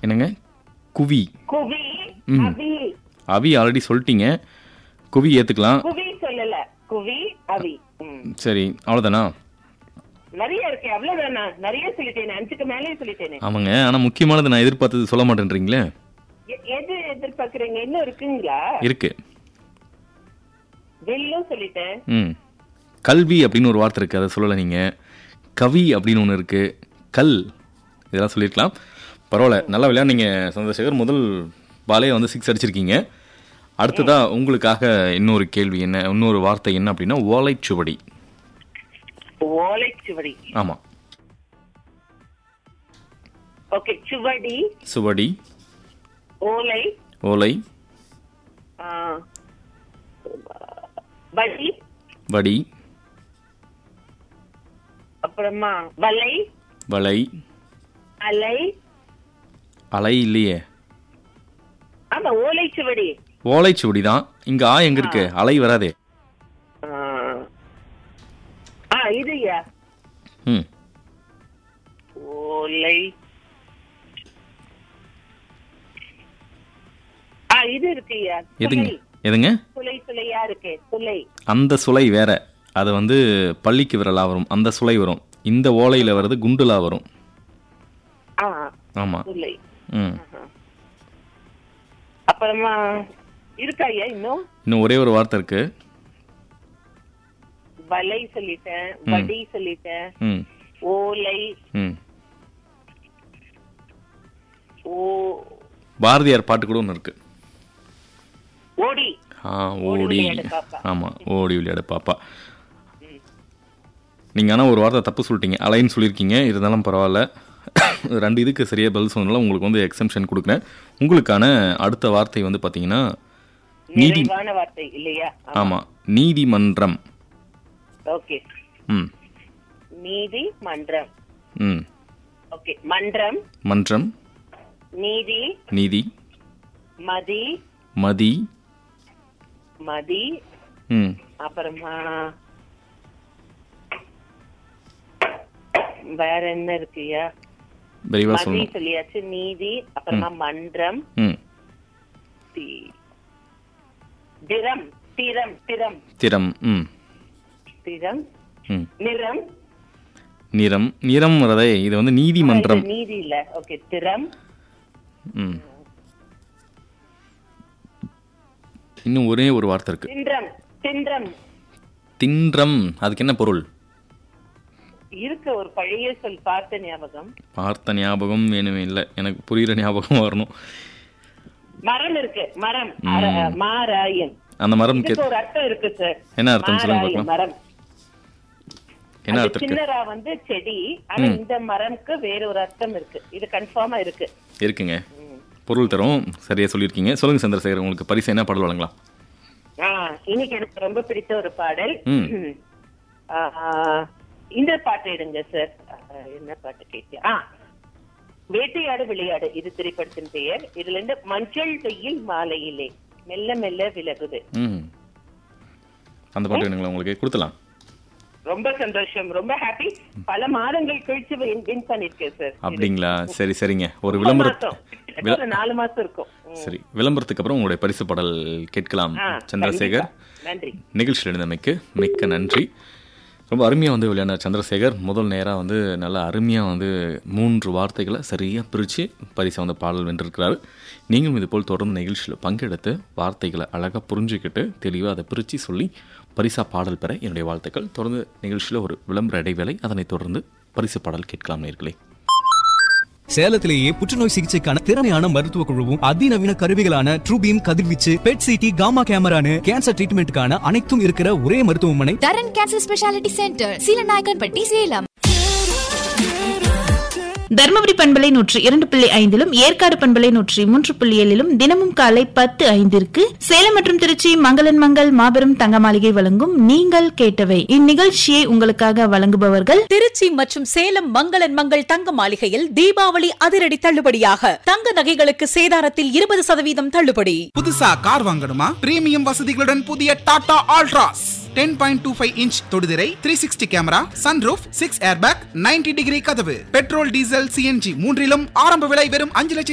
என்னங்க குவி குவி ம். அவி அவி ஆல்ரெடி சொல்லிட்டீங்க குவி ஏற்றுக்கலாம் குவி சொல்லல குவி அவி ம். சரி அவ்வளோதானா நிறைய இருக்கு அவ்வளவுதானா நிறைய சொல்லிட்டேன் அஞ்சுக்கு மேலே சொல்லிட்டேனே ஆமாங்க ஆனால் முக்கியமானது நான் எதிர்பார்த்தது சொல்ல மாட்டேன்றீங்களே எ- எது எதிர்பார்க்கறீங்க இன்னும் இருக்குங்களா இருக்கு வில்லும் சொல்லிட்டேன் ம் கல்வி அப்படின்னு ஒரு வார்த்தை இருக்குது அதை சொல்லலை நீங்கள் கவி அப்படின்னு ஒன்று இருக்குது கல் இதெல்லாம் சொல்லியிருக்கலாம் பரவாயில்ல நல்லா விளையாடுனீங்க சந்திரசேகர் முதல் பாலே வந்து சிக்ஸ் அடிச்சிருக்கீங்க அடுத்ததா உங்களுக்காக இன்னொரு கேள்வி என்ன இன்னொரு வார்த்தை என்ன அப்படின்னா ஓலைச்சுவடி ஓலைச்சுவடி ஆமாம் ஓகே சுவடி சுவடி ஓலை ஓலை ஆ, வடி வடி அப்புறமா வலை வலை அலை அலை இல்லையே ஆமா ஓலைச்சுவடி ஓலைச்சுவடி தான் இங்கே ஆ எங்கே இருக்கு அலை வராதே ஆ. ஆ இதுயா ம் ஓலை ஆ இது இருக்குயா எதுங்க துளை. எதுங்க துளை துளையா இருக்கு துளை அந்த சுளை வேற அது வந்து பள்ளிக்கு விரலா வரும் அந்த சுளை வரும் இந்த ஓலையில் வர்றது குண்டுலா வரும் ஆ ஆமாம் துளை ம் ஆஹா. அப்புறமா இருக்கா ஐயா இன்னும் இன்னும் ஒரே ஒரு வார்த்தை இருக்கு வலை சொல்லிட்டேன் வடி சொல்லிட்டேன் ம் ஓலை ம் ஓ பாரதியார் பாட்டு கூட ஒன்று இருக்கு ஓடி ஆ ஓடி ஓடி விளையாடு பாப்பா. ஆமாம் ஓடி விளையாடு பாப்பா நீங்கள் ஆனால் ஒரு வார்த்தை தப்பு சொல்லிட்டீங்க அலைன்னு சொல்லியிருக்கீங்க இருந்தாலும் பரவாயில்ல ரெண்டு இதுக்கு சரியாக பதில் சொன்னால உங்களுக்கு வந்து எக்ஸம்ஷன் கொடுக்குறேன் உங்களுக்கான அடுத்த வார்த்தை வந்து பார்த்தீங்கன்னா நீதி நிறைவான வார்த்தை இல்லையா ஆமாம் நீதிமன்றம் ஓகே ம் நீதி மன்றம் ம் ஓகே மன்றம் மன்றம் நீதி நீதி மதி மதி மதி ம் அப்புறமா வேற என்ன இருக்குயா விரைவாக மதி சொல்லணும் சொல்லியாச்சு நீதி அப்புறமா மன்றம் ம் தி- திறம் திறம் திறம் திறம் ம் திறம் ம் நிறம் நிறம் நிறம் வரதே இது வந்து நீதிமன்றம் இது நீதி இல்ல ஓகே திறம் ம் இன்னும் ஒரே ஒரு வார்த்தை இருக்கு தின்றம் தின்றம் தின்றம் அதுக்கு என்ன பொருள் இருக்க ஒரு பழைய சொல் பார்த்த ஞாபகம் பார்த்த ஞாபகம் வேணுமே இல்லை எனக்கு புரியுற ஞாபகம் வரணும் மரம் இருக்கு மரம் அர- மாராயன் அந்த மரம் கே இதுக்கு ஒரு அர்த்தம் இருக்கு சார் என்ன அர்த்தம் சொல்லுங்க மாராயன் பார்க்கலாம் மரம் என்ன அது அர்த்தம் இருக்கு சின்னரா வந்து செடி ஆனா இந்த மரம்க்கு வேற ஒரு அர்த்தம் இருக்கு இது கன்ஃபார்மா இருக்கு இருக்குங்க பொருள் தரும் சரியா சொல்லியிருக்கீங்க சொல்லுங்க சந்திரசேகர் உங்களுக்கு பரிசு என்ன பாடல் வழங்கலாம் ஆ, இன்னைக்கு எனக்கு ரொம்ப பிடித்த ஒரு பாடல் ம். ஆ, இந்த பாட்டு எடுங்க சார் ஆ, என்ன பாட்டு கேட்க ஆ வேட்டையாடு விளையாடு இது திரைப்படத்தின் பெயர் இதுல இருந்து மஞ்சள் வெயில் மாலையிலே மெல்ல மெல்ல விலகுது ம் அந்த பாட்டு வேணுங்களா உங்களுக்கு கொடுத்துலாம் ரொம்ப சந்தோஷம் ரொம்ப ஹாப்பி பல மாதங்கள் கழிச்சு வின் பண்ணிருக்கேன் சார் அப்படிங்களா சரி சரிங்க ஒரு ரொம்ப விளம்பர மாசம். கிட்டத்தட்ட ஒரு நாலு மாசம் இருக்கும் ம். சரி விளம்பரத்துக்கு அப்புறம் உங்களுடைய பரிசு பாடல் கேட்கலாம் ஆ, சந்திரசேகர் கண்டிப்பா. நன்றி நிகழ்ச்சியில் எழுந்தமைக்கு மிக்க நன்றி ரொம்ப அருமையாக வந்து விளையாடின சந்திரசேகர் முதல் நேராக வந்து நல்லா அருமையாக வந்து மூன்று வார்த்தைகளை சரியாக பிரித்து பரிசை வந்து பாடல் வென்றிருக்கிறாரு நீங்களும் இதுபோல் தொடர்ந்து நிகழ்ச்சியில் பங்கெடுத்து வார்த்தைகளை அழகாக புரிஞ்சுக்கிட்டு தெளிவாக அதை பிரித்து சொல்லி பரிசா பாடல் பெற என்னுடைய வாழ்த்துக்கள் தொடர்ந்து நிகழ்ச்சியில் ஒரு விளம்பர இடைவேளை அதனைத் தொடர்ந்து பரிசு பாடல் கேட்கலாம் நேர்களே சேலத்திலேயே புற்றுநோய் சிகிச்சைக்கான திறமையான மருத்துவ குழுவும் அதிநவீன கருவிகளான ட்ரூபீம் கதிர்வீச்சு பெட் சிடி காமா கேமரானு கேன்சர் ட்ரீட்மெண்ட்டுக்கான அனைத்தும் இருக்கிற ஒரே மருத்துவமனை Dharan cancer speciality centre Seelanayakkanpatti Salem Dharmapuri பண்பலை நூற்றி இரண்டு புள்ளி ஐந்திலும் ஏற்காடு பண்பலை நூற்றி மூன்று புள்ளி ஏழிலும் தினமும் காலை பத்து ஐந்திற்கு சேலம் மற்றும் திருச்சி மங்களன் மங்கள் மாபெரும் தங்க மாளிகை வழங்கும் நீங்கள் கேட்டவை இந்நிகழ்ச்சியை உங்களுக்காக வழங்குபவர்கள் திருச்சி மற்றும் சேலம் மங்களன் மங்கள் தங்க மாளிகையில் தீபாவளி அதிரடி தள்ளுபடியாக தங்க நகைகளுக்கு சேதாரத்தில் இருபது சதவீதம் தள்ளுபடி புதுசா கார் வாங்கணுமா பிரீமியம் வசதிகளுடன் புதிய Tata Altroz ten point two five inch தொடுதிரை three sixty camera sunroof six airbag 90 degree கதவு பெட்ரோல் டீசல் சிஎன்ஜி மூன்றிலும் ஆரம்ப விலை வெறும் அஞ்சு லட்சம்